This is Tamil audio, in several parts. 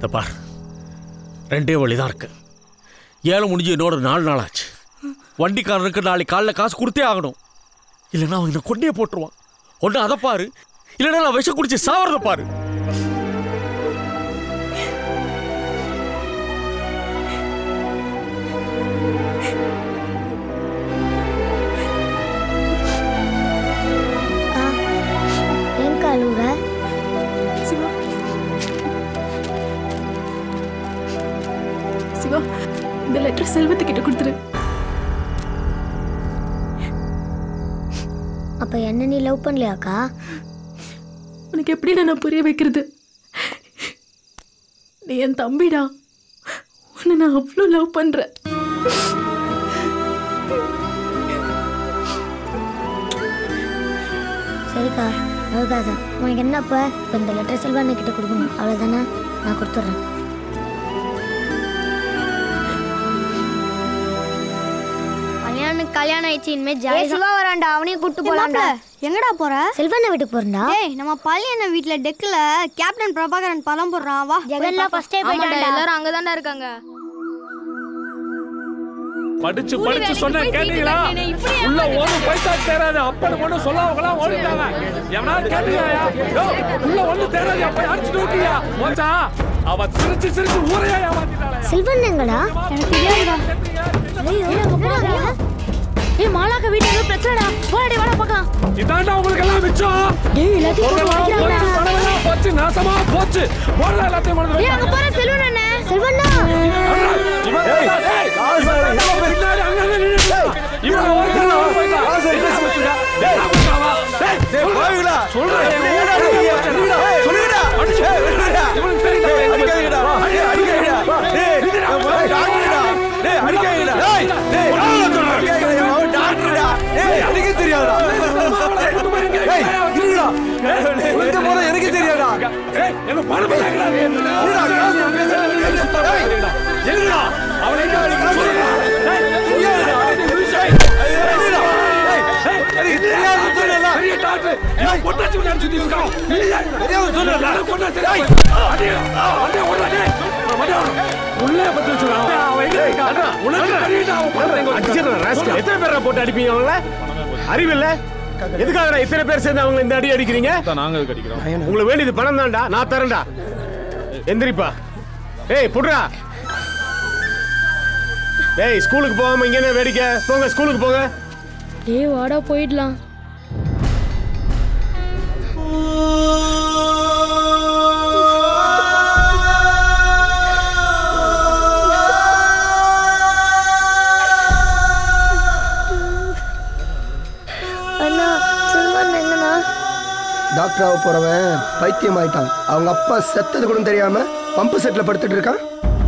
இந்த பார் ரெண்டே வழி தான் இருக்கு ஏழை முடிஞ்சு என்னோட நாலு நாள் ஆச்சு வண்டிக்காரனுக்கு நாளைக்கு காலைல காசு கொடுத்தே ஆகணும் இல்லைன்னா அவன் என்னை கொண்டே போட்டுருவான் ஒன்று அதை பாரு இல்லைன்னா நான் விஷம் குடிச்சு சாவறத பாரு ஏன் கழுவுற சிவா சிவா இந்த லெட்டர் செல்வத்துக்கிட்ட கொடுத்துரு அப்ப என்ன நீ லவ் பண்ணலையாக்கா உனக்கு எப்படிடா நான் புரிய வைக்கிறது நீ என் தம்பிடா உன்னை நான் அவ்வளோ லவ் பண்றேன் சரிக்கா அழுகாத உனக்கு என்னப்ப இப்போ இந்த லெட்டர் செல்வா கிட்ட கொடுக்கணும் அவ்வளோதானே நான் கொடுத்துட்றேன் கல்யாணம் கல்யாணம் ஆயிடுச்சு இனிமே ஜாலி சிவா வரான்டா அவனையும் கூட்டு போலாம்டா எங்கடா போற செல்வண்ண வீட்டுக்கு போறா டேய் நம்ம பள்ளியண்ண வீட்ல டெக்ல கேப்டன் பிரபாகரன் படம் போடுறான் வா ஜெகன்லாம் ஃபர்ஸ்டே போயிட்டான்டா எல்லாரும் அங்க தான்டா இருக்காங்க படிச்சு படிச்சு சொன்ன கேட்டீங்களா உள்ள ஒரு பைசா தேராது அப்பன்னு மட்டும் சொல்லாமலாம் ஓடிட்டாங்க எவனா கேட்டீங்களா உள்ள ஒண்ணு தேராது அப்ப அடிச்சுட்டு இருக்கியா மோச்சா அவ சிரிச்சு சிரிச்சு ஊரையா ஏமாத்திட்டாளே செல்வன் எங்கடா எனக்கு தெரியாதுடா ஐயோ என்னடா ஏய் மாலாக்க வீட்ல ஏதோ பிரச்சனைடா போடா வாடா பார்க்கலாம் இதாண்டா உங்களுக்கு எல்லாம் மிச்சம் டேய் எல்லாத்தையும் போட்டு பொருளெல்லாம் போச்சு, உடைக்கிறான்டா. பணமெல்லாம் போச்சு நாசமா போச்சு போடல எல்லாத்தையும் கொண்டு ஏய் வந்து அங்க போற செல்வன் அண்ணே செல்வண்ணா இவன் தான், டேய், இவன் பின்னாடி அங்க அங்க நின்னுட்டு இவன் ஒருத்தன் அவன் போயிட்டான். என்ன சமைச்சுடா? டேய், டேய், சொல்றா. சொல்றா. சொல்லுடா. அடிச்சு. இவனுக்கு தெரியுதா? அடி, அடிக்காதீங்கடா. டேய், இதுடா. டேய், அடிக்காதீங்கடா. டேய், டேய், எனக்கு தெரியாதா டேய், என்ன பணம் பண்ணாங்கடா நீ? எங்கடா? அவனை எங்க அடிக்க சொல்றா? டேய், டேய், டேய், பெரிய டாக்டர். இவன் பொட்டாச்சி விளையாட சுத்திட்டு இருக்கான். இல்லையா? எல்லாரும் கொண்டா சரி. டேய், அடி, வண்டியை ஓடுடா, டேய். வண்டியை ஓடு. உள்ளே பத்து வச்சுருக்கான். அவன் எங்க இருக்கான்? உனக்கு தெரியுதா அவன் பண்றது எங்க வச்சிருக்கான்? எத்தனை பேரை போட்டு அடிப்பீங்க அவங்கள அறிவில்ல எதுக்காக இத்தனை பேர் சேர்ந்து அவங்க இந்த அடி அடிக்கிறீங்க நாங்க கடிக்கிறோம் உங்களுக்கு வேண்டியது பணம் தான்டா நான் தரேன்டா எந்திரிப்பா ஏய் புடுறா ஏய் ஸ்கூலுக்கு போகாம இங்க என்ன வேடிக்கை போங்க ஸ்கூலுக்கு போங்க ஏய் வாடா போயிடலாம் அண்ணா செல்வன் எங்கண்ணா டாக்டர் ஆக போறவன் பைத்தியம் ஆயிட்டான் அவங்க அப்பா செத்தது கூட தெரியாம பம்பு செட்ல படுத்துட்டு இருக்கான்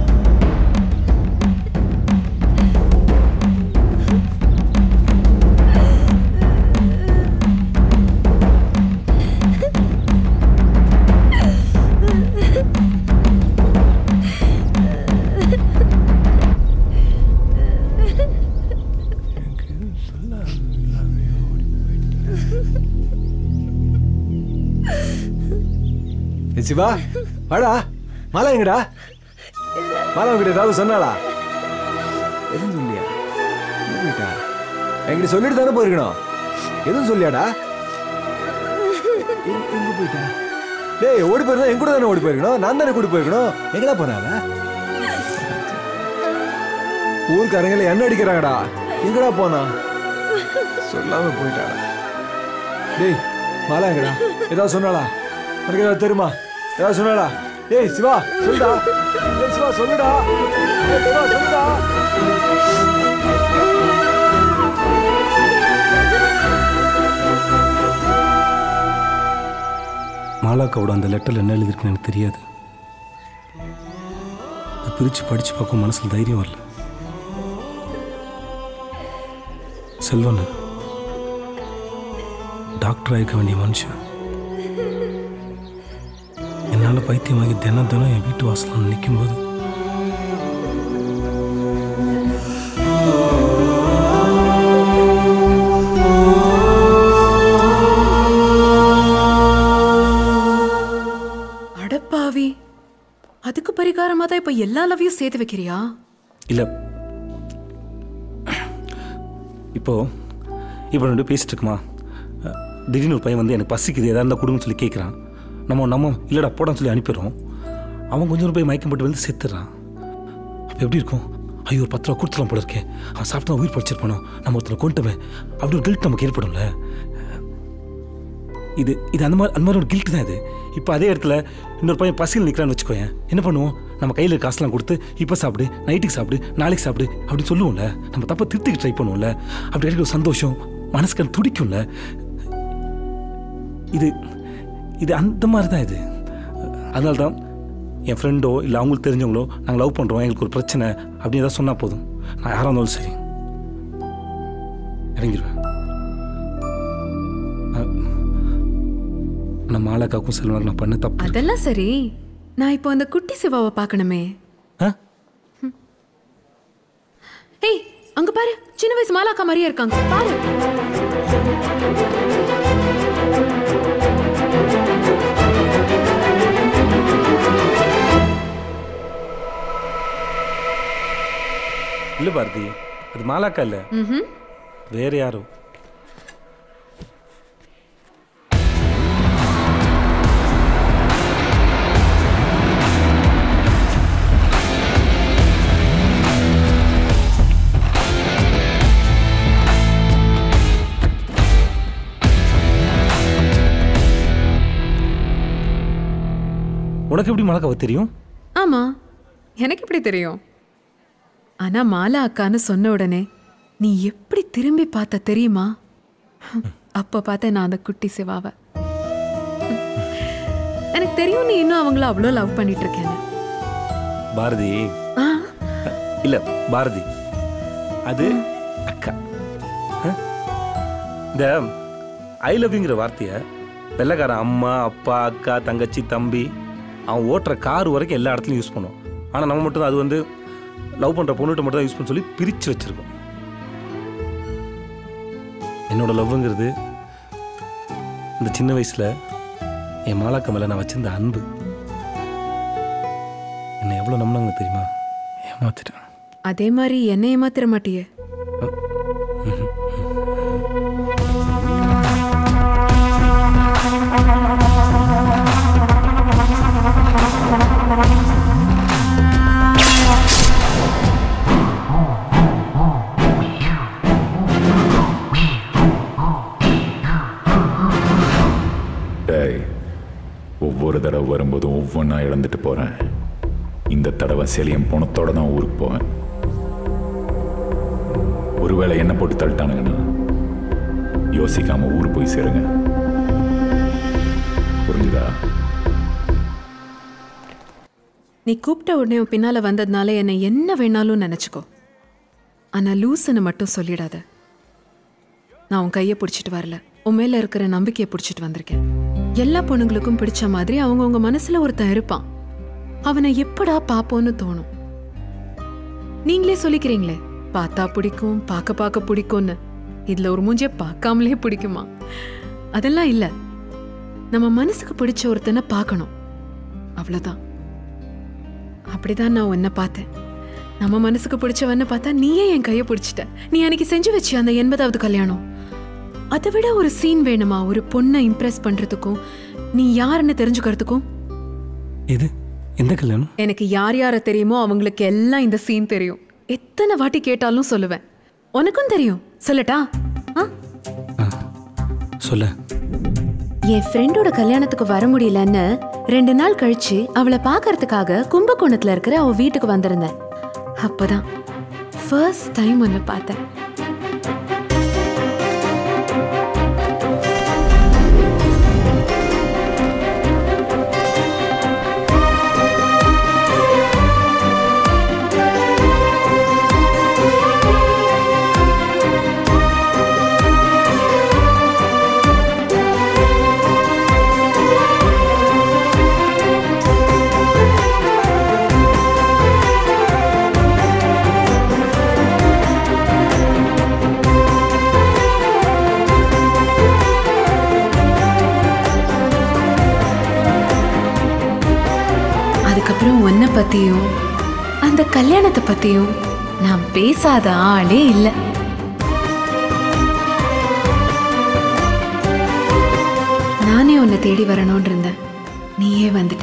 ஏய் சிவா வாடா மாலா எங்கடா மாலா உங்ககிட்ட ஏதாவது சொன்னாளா எதுவும் சொல்லியா எங்க போயிட்டா என்கிட்ட சொல்லிட்டு தானே போயிருக்கணும் எதுவும் சொல்லியாடா எங்க எங்க போயிட்டா டேய் ஓடி போயிருந்தா என் கூட தானே ஓடி போயிருக்கணும் நான் தானே கூட்டி போயிருக்கணும் எங்கடா போனால ஊருக்காரங்கள என்ன அடிக்கிறாங்கடா எங்கடா போனா சொல்லாம போயிட்டாடா டேய் மாலா எங்கடா ஏதாவது சொன்னாளா உனக்கு ஏதாவது தெரியுமா ஏதாவது சொன்னாடா ஏய் சிவா சொல்லுடா ஏய் சிவா சொல்லுடா ஏய் சிவா சொல்லுடா மாலாக்காவோட அந்த லெட்டரில் என்ன எழுதிருக்குன்னு எனக்கு தெரியாது அதை பிரித்து படித்து பார்க்க மனசில் தைரியம் வரல செல்வன் டாக்டர் ஆயிருக்க வேண்டிய மனுஷன் என்னால் பைத்தியமாகி தினம் தினம் என் வீட்டு வாசலில் நிற்கும்போது அடப்பாவி அதுக்கு பரிகாரம் இப்ப எல்லா லவ்வையும் சேர்த்து வைக்கிறியா இல்லை இப்போ இப்போ ரெண்டு பேசிட்டு இருக்குமா அஹ், திடீர்னு ஒரு பையன் வந்து எனக்கு பசிக்குது எதாவது இருந்தால் கொடுங்கன்னு சொல்லி கேட்குறான் நம்ம நம்ம இல்லைடா போடான்னு சொல்லி அனுப்பிடுறோம் அவன் கொஞ்சம் போய் மயக்கம் போட்டு வந்து செத்துடுறான் அப்போ எப்படி இருக்கும் ஐயோ ஒரு பத்து ரூபா கொடுத்துலாம் போல இருக்கே அவன் சாப்பிட்டு உயிர் படிச்சிருப்பானோ நம்ம ஒருத்தனை கொண்டுட்டவன் அப்படி ஒரு கில்ட் நமக்கு ஏற்படும்ல இது இது அந்த மாதிரி அந்த மாதிரி ஒரு கில்ட் தான் இது இப்போ அதே இடத்துல இன்னொரு பையன் பசியில் நிற்கிறான்னு வச்சுக்கோயேன் என்ன பண்ணுவோம் நம்ம கையில் இருக்க காசுலாம் கொடுத்து இப்போ சாப்பிடு நைட்டுக்கு சாப்பிடு நாளைக்கு சாப்பிடு அப்படின்னு சொல்லுவோம்ல நம்ம தப்பை திருத்திக்கு ட்ரை பண்ணுவோம்ல அப்படி இருக்கிற ஒரு சந்தோஷம் மனசுக்கு துடிக்கும்ல இது இது அந்த மாதிரி தான் இது அதனால தான் என் ஃப்ரெண்டோ இல்லை அவங்களுக்கு தெரிஞ்சவங்களோ நாங்கள் லவ் பண்ணுறோம் எங்களுக்கு ஒரு பிரச்சனை அப்படின்னு ஏதாவது சொன்னால் போதும் நான் யாராக இருந்தாலும் சரி இறங்கிடுவேன் நான் மாலாக்காக்கும் செல்வனுக்கு நான் பண்ண தப்பு அதெல்லாம் சரி நான் இப்போ அந்த குட்டி சிவாவை பார்க்கணுமே ஆ? ஏய் அங்க பாரு சின்ன வயசு மாலாக்கா மாதிரியே இருக்காங்க பாரு இல்லை பாரதி அது மாலாக்கா இல்லை ம்ஹும். வேற யாரோ உனக்கு எப்படி மலக்காவை தெரியும் ஆமா எனக்கு எப்படி தெரியும் ஆனா மாலா அக்கான்னு சொன்ன உடனே நீ எப்படி திரும்பி பார்த்த தெரியுமா அப்ப பார்த்தேன் நான் அந்த குட்டி சிவாவை எனக்கு தெரியும் நீ இன்னும் அவங்கள அவ்வளோ லவ் பண்ணிட்டு இருக்கேன்னு பாரதி ஆ, இல்ல பாரதி அது அக்கா அஹ்? இந்த ஐ லவ்ங்கிற வார்த்தையை வெள்ளைக்காரன் அம்மா அப்பா அக்கா தங்கச்சி தம்பி அவன் ஓட்டுற கார் வரைக்கும் எல்லா இடத்துலையும் யூஸ் பண்ணுவோம் ஆனால் நம்ம மட்டும் அது வந்து லவ் பண்ணுற பொண்ணுகிட்ட மட்டும் தான் யூஸ் பண்ண சொல்லி பிரித்து வச்சிருக்கோம் என்னோட லவ்ங்கிறது இந்த சின்ன வயசில் என் மாலாக்க மேலே நான் வச்சிருந்த அன்பு என்னை எவ்வளோ நம்பினாங்க தெரியுமா ஏமாத்திட்டேன் அதே மாதிரி என்ன ஏமாத்திர மாட்டியே டேய் ஒவ்வொரு தடவை வரும்போதும் ஒவ்வொன்றா இழந்துட்டு போகிறேன் இந்த தடவை செலியம் பணத்தோட தான் ஊருக்கு போவேன் ஒருவேளை என்ன போட்டு தள்ளிட்டானுங்கன்னா யோசிக்காம ஊர் போய் சேருங்க புரிஞ்சுதா நீ கூப்பிட்ட உடனே உன் பின்னால வந்ததுனால என்னை என்ன வேணாலும் நினைச்சுக்கோ ஆனா லூசுன்னு மட்டும் சொல்லிடாத நான் உன் கையை பிடிச்சிட்டு வரல உன் மேல இருக்கிற நம்பிக்கையை பிடிச்சிட்டு வந்திருக்கேன் எல்லா பொண்ணுங்களுக்கும் பிடிச்ச மாதிரி அவங்கவங்க மனசுல ஒருத்தன் இருப்பான் அவனை எப்படா பாப்போன்னு தோணும் நீங்களே சொல்லிக்கிறீங்களே பார்த்தா பிடிக்கும் பார்க்க பார்க்க பிடிக்கும்னு இதுல ஒரு மூஞ்சிய பார்க்காமலே பிடிக்குமா அதெல்லாம் இல்ல நம்ம மனசுக்கு பிடிச்ச ஒருத்தனை பார்க்கணும் அவ்வளவுதான் அப்படிதான் நான் உன்னை பார்த்தேன் நம்ம மனசுக்கு பிடிச்சவன்னு பார்த்தா நீயே என் கையை பிடிச்சிட்ட நீ அன்னைக்கு செஞ்சு வச்சு அந்த எண்பதாவது கல்யாணம் அதை விட ஒரு சீன் வேணுமா ஒரு பொண்ணை இம்ப்ரெஸ் பண்றதுக்கும் நீ யாருன்னு தெரிஞ்சுக்கிறதுக்கும் இது எந்த கல்யாணம் எனக்கு யார் யார தெரியுமோ அவங்களுக்கு எல்லாம் இந்த சீன் தெரியும் எத்தனை வாட்டி கேட்டாலும் சொல்லுவேன் உனக்கும் தெரியும் சொல்லட்டா ஆ சொல்ல என் ஃப்ரெண்டோட கல்யாணத்துக்கு வர முடியலன்னு ரெண்டு நாள் கழிச்சு அவளை பார்க்கறதுக்காக கும்பகோணத்துல இருக்கிற அவ வீட்டுக்கு வந்திருந்தேன் அப்பதான் ஃபர்ஸ்ட் டைம் உன்னை பார்த்தேன் அதுக்கப்புறம் உன்னை பத்தியும் இந்த கல்யாணத்தை பத்தியும் நான் பேசாத ஆளே இல்லை நானே உன்னை தேடி வரணும்னு இருந்தேன் நீயே வந்துட்ட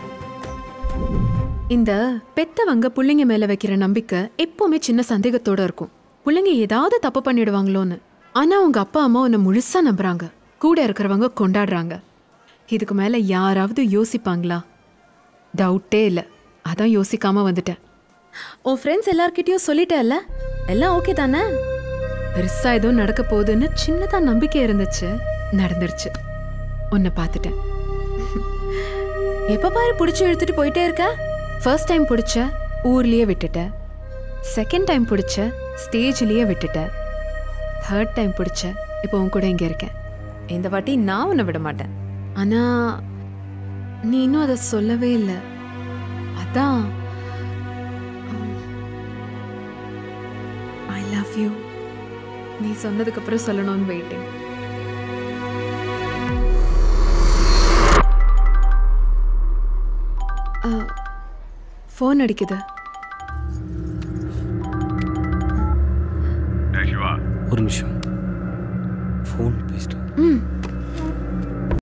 இந்த பெத்தவங்க புள்ளைங்க மேல வைக்கிற நம்பிக்கை எப்பவுமே சின்ன சந்தேகத்தோட இருக்கும் புள்ளைங்க ஏதாவது தப்பு பண்ணிடுவாங்களோன்னு ஆனா உங்க அப்பா அம்மா உன்னை முழுசா நம்புறாங்க கூட இருக்கிறவங்க கொண்டாடுறாங்க இதுக்கு மேல யாராவது யோசிப்பாங்களா டவுட்டே இல்லை அதான் யோசிக்காம வந்துட்டேன் உன் ஃப்ரெண்ட்ஸ் எல்லார்கிட்டயும் சொல்லிட்டேல்ல எல்லாம் ஓகே தானே பெருசா ஏதோ நடக்க போகுதுன்னு சின்னதா நம்பிக்கை இருந்துச்சு நடந்துருச்சு உன்னை பார்த்துட்டேன் எப்ப பாரு பிடிச்சி இழுத்துட்டு போயிட்டே இருக்க ஃபர்ஸ்ட் டைம் பிடிச்ச ஊர்லயே விட்டுட்ட செகண்ட் டைம் பிடிச்ச ஸ்டேஜ்லயே விட்டுட்ட தேர்ட் டைம் பிடிச்ச இப்போ உன் கூட இங்க இருக்கேன் இந்த வாட்டி நான் உன்னை விட மாட்டேன் ஆனா நீ இன்னும் அதை சொல்லவே இல்லை அதான் ஐ லவ் யூ நீ சொன்னதுக்கு அப்புறம் சொல்லணும்னு வெயிட்டிங் ஃபோன் அடிக்குது ஒரு நிமிஷம் ஃபோன் பேசிட்டு ம்